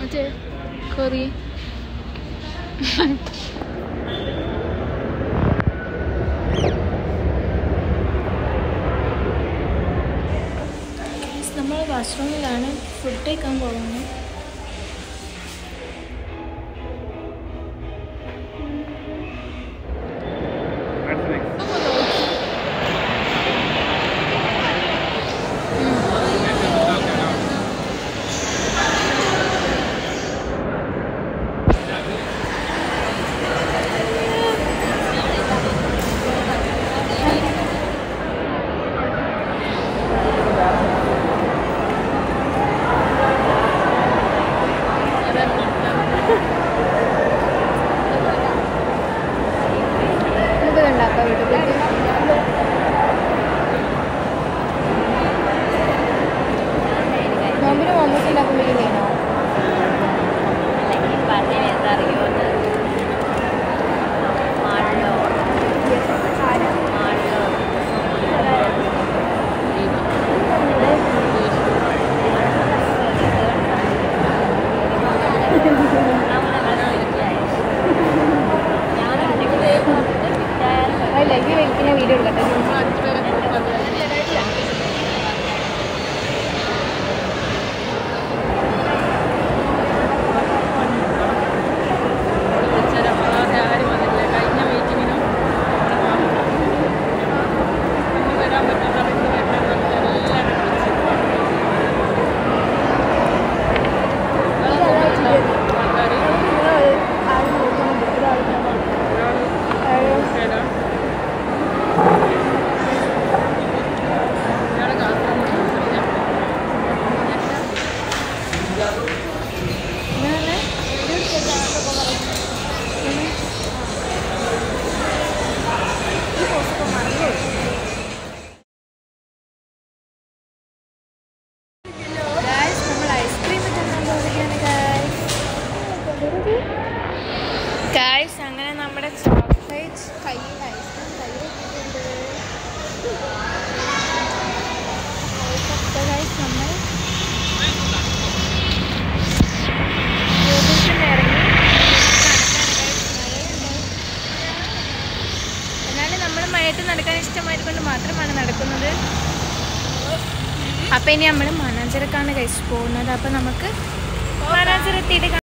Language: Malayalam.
മറ്റേ കൊറി നമ്മൾ വാഷ്റൂമിലാണ് ഫുഡ് കഴിക്കാൻ പോകുന്നത് നമുക്കിത് ഉണ്ടാക്കാം വീട്ടിൽ നോമ്പിന് മോമോസ് ഉണ്ടാക്കുമ്പോഴേക്കും ചെയ്യണോ അതില്ല ഈ വലിക്കുന്ന വീഡിയോ എടുക്കട്ടെ കഴിഞ്ഞ മീറ്റിങ്ങിനും വരാൻ പറ്റാത്ത എല്ലാവരും ആൾക്കാർ ഒരാൾ ഇയാളെ കാത്തിരിക്കുന്നു നമ്മൾ ഐസ്ക്രീം തിന്നാൻ പോവുകയാണ് ഗായ്സ് അങ്ങനെ നമ്മുടെ ചോക്ലേറ്റ് കയ്യിൽ ഐസ്ക്രീം കയ്യിൽ വെച്ചിട്ടുണ്ട് ഗായ്സ് നമ്മൾ റൂമിൽ നിന്ന് ഇറങ്ങി എന്നാലും നമ്മൾ മഴയത്ത് നടക്കാൻ ഇഷ്ടമായത് കൊണ്ട് മാത്രമാണ് നടക്കുന്നത് അപ്പം ഇനി നമ്മൾ മനാഞ്ചരക്കാണ് കഴിച്ച് പോകുന്നത് അപ്പം നമുക്ക് മനാഞ്ചര എത്തിയിട്ട്